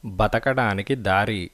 బతకడానికి దారి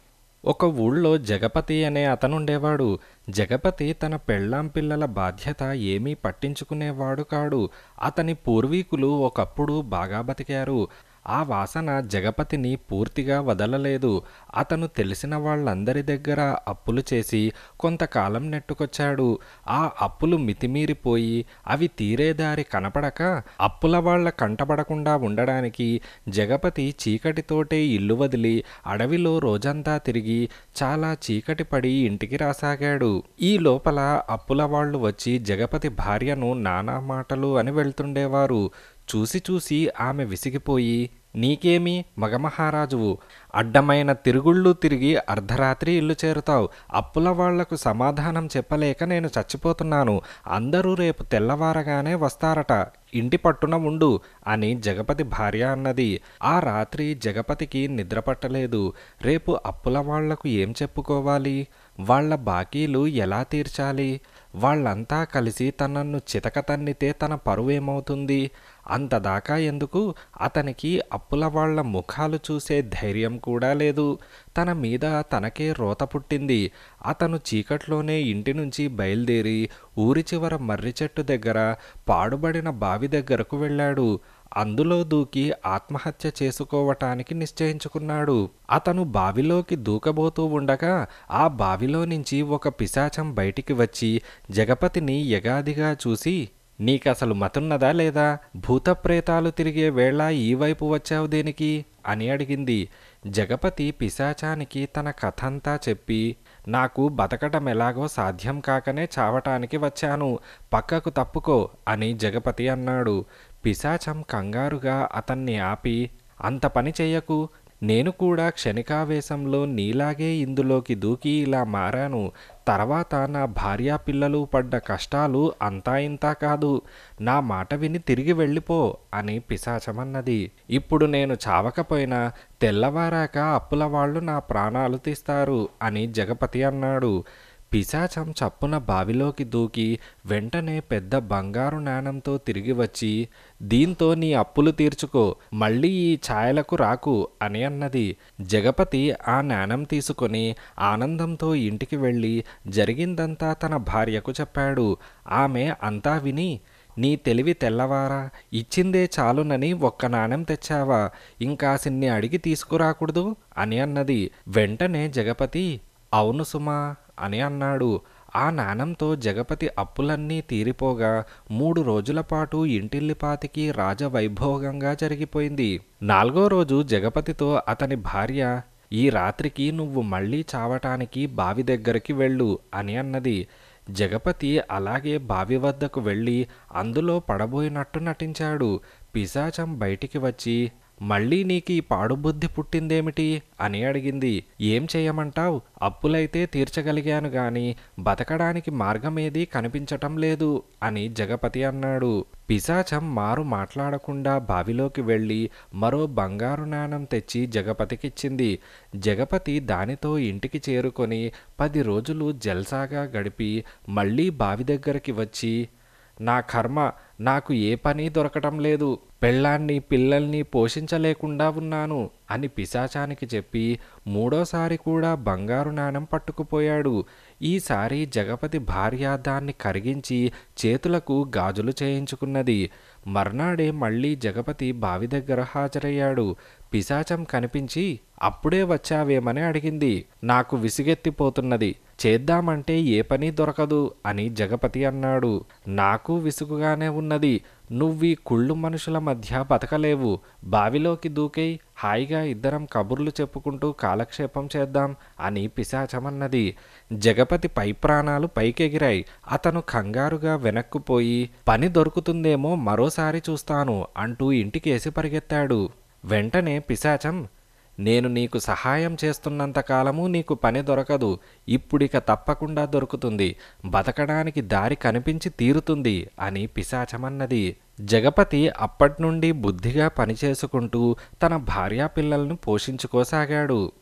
ఒక ఊళ్ళో జగపతి అనే అతనుండేవాడు జగపతి తన పెళ్ళాం పిల్లల బాధ్యత ఏమీ పట్టించుకునేవాడు కాడు అతని పూర్వీకులు ఒకప్పుడు బాగా బతికారు ఆ వాసన జగపతిని పూర్తిగా వదలలేదు అతను తెలిసిన వాళ్ళందరి దగ్గర అప్పులు చేసి కొంతకాలం నెట్టుకొచ్చాడు ఆ అప్పులు మితిమీరిపోయి అవి తీరేదారి కనపడక అప్పుల వాళ్ళ కంటపడకుండా ఉండడానికి జగపతి చీకటితోటే ఇల్లు వదిలి అడవిలో రోజంతా తిరిగి చాలా చీకటి పడి ఇంటికి రాసాగాడు ఈ లోపల అప్పుల వాళ్ళు వచ్చి జగపతి భార్యను నానా మాటలు అని వెళ్తుండేవారు చూసి చూసి ఆమె విసిగిపోయి నీకేమి మగమహారాజువు అడ్డమైన తిరుగుళ్ళు తిరిగి అర్ధరాత్రి ఇల్లు చేరుతావు అప్పుల వాళ్లకు సమాధానం చెప్పలేక నేను చచ్చిపోతున్నాను అందరూ రేపు తెల్లవారగానే వస్తారట ఇంటి పట్టున ఉండు అని జగపతి భార్య అన్నది ఆ రాత్రి జగపతికి నిద్ర పట్టలేదు రేపు అప్పుల వాళ్లకు ఏం చెప్పుకోవాలి వాళ్ళ బాకీలు ఎలా తీర్చాలి వాళ్ళంతా కలిసి తనను చితక తన్నితే తన పరువేమవుతుంది అంతదాకా ఎందుకు అతనికి అప్పుల వాళ్ళ ముఖాలు చూసే ధైర్యం కూడా లేదు తన మీద తనకే రోత పుట్టింది అతను చీకట్లోనే ఇంటి నుంచి బయలుదేరి ఊరి చివర మర్రి చెట్టు దగ్గర పాడుబడిన బావి దగ్గరకు వెళ్ళాడు అందులో దూకి ఆత్మహత్య చేసుకోవటానికి నిశ్చయించుకున్నాడు అతను బావిలోకి దూకబోతూ ఉండగా ఆ బావిలో నుంచి ఒక పిశాచం బయటికి వచ్చి జగపతిని యగాదిగా చూసి నీకసలు మతున్నదా లేదా భూతప్రేతాలు తిరిగే వేళ ఈ వైపు వచ్చావు దేనికి అని అడిగింది జగపతి పిశాచానికి తన కథంతా చెప్పి నాకు బతకటం ఎలాగో సాధ్యం కాకనే చావటానికి వచ్చాను పక్కకు తప్పుకో అని జగపతి అన్నాడు పిశాచం కంగారుగా అతన్ని ఆపి అంత పని చెయ్యకు నేను కూడా క్షణికావేశంలో నీలాగే ఇందులోకి దూకి ఇలా మారాను తర్వాత నా భార్యా పిల్లలు పడ్డ కష్టాలు అంతా ఇంతా కాదు నా మాట విని తిరిగి వెళ్ళిపో అని పిశాచమన్నది ఇప్పుడు నేను చావకపోయినా తెల్లవారాక అప్పుల వాళ్ళు నా ప్రాణాలు తీస్తారు అని జగపతి అన్నాడు పిశాచం చప్పున బావిలోకి దూకి వెంటనే పెద్ద బంగారు నాణంతో తిరిగి వచ్చి దీంతో నీ అప్పులు తీర్చుకో మళ్ళీ ఈ ఛాయలకు రాకు అని అన్నది జగపతి ఆ నాణం తీసుకొని ఆనందంతో ఇంటికి వెళ్ళి జరిగిందంతా తన భార్యకు చెప్పాడు ఆమె అంతా విని నీ తెలివి తెల్లవారా ఇచ్చిందే చాలునని ఒక్క నాణెం తెచ్చావా ఇంకాసిన్ని అడిగి తీసుకురాకూడదు అని అన్నది వెంటనే జగపతి అవును సుమా అని అన్నాడు ఆ నాణంతో జగపతి అప్పులన్నీ తీరిపోగా మూడు రోజుల పాటు ఇంటిల్లిపాతికి రాజవైభోగంగా జరిగిపోయింది నాలుగో రోజు జగపతితో అతని భార్య ఈ రాత్రికి నువ్వు మళ్ళీ చావటానికి బావి దగ్గరికి వెళ్ళు అని అన్నది జగపతి అలాగే బావి వద్దకు వెళ్ళి అందులో పడబోయినట్టు నటించాడు పిశాచం బయటికి వచ్చి మళ్ళీ నీకు ఈ పాడుబుద్ధి పుట్టిందేమిటి అని అడిగింది ఏం చేయమంటావ్ అప్పులైతే తీర్చగలిగాను గాని బతకడానికి మార్గమేదీ కనిపించటం లేదు అని జగపతి అన్నాడు పిశాచం మారు మాట్లాడకుండా బావిలోకి వెళ్ళి మరో బంగారు నాణం తెచ్చి జగపతికిచ్చింది జగపతి దానితో ఇంటికి చేరుకొని పది రోజులు జల్సాగా గడిపి మళ్ళీ బావి దగ్గరికి వచ్చి నా కర్మ నాకు ఏ పని దొరకటం లేదు పెళ్ళాన్ని పిల్లల్ని పోషించలేకుండా ఉన్నాను అని పిశాచానికి చెప్పి మూడోసారి కూడా బంగారు నాణం పట్టుకుపోయాడు ఈసారి జగపతి భార్య దాన్ని కరిగించి చేతులకు గాజులు చేయించుకున్నది మర్నాడే మళ్ళీ జగపతి బావి దగ్గర హాజరయ్యాడు పిశాచం కనిపించి అప్పుడే వచ్చావేమని అడిగింది నాకు విసిగెత్తిపోతున్నది చేద్దామంటే ఏ పని దొరకదు అని జగపతి అన్నాడు నాకు విసుగుగానే ఉన్నది నువ్వీ కుళ్ళు మనుషుల మధ్య బతకలేవు బావిలోకి దూకై హాయిగా ఇద్దరం కబుర్లు చెప్పుకుంటూ కాలక్షేపం చేద్దాం అని పిశాచమన్నది జగపతి పై ప్రాణాలు పైకెగిరాయి అతను కంగారుగా వెనక్కుపోయి పని దొరుకుతుందేమో మరోసారి చూస్తాను అంటూ ఇంటికేసి పరిగెత్తాడు వెంటనే పిశాచం నేను నీకు సహాయం చేస్తున్నంత కాలము నీకు పని దొరకదు ఇప్పుడిక తప్పకుండా దొరుకుతుంది బతకడానికి దారి కనిపించి తీరుతుంది అని పిశాచమన్నది జగపతి అప్పట్నుండి బుద్ధిగా పనిచేసుకుంటూ తన భార్యా పిల్లలను పోషించుకోసాగాడు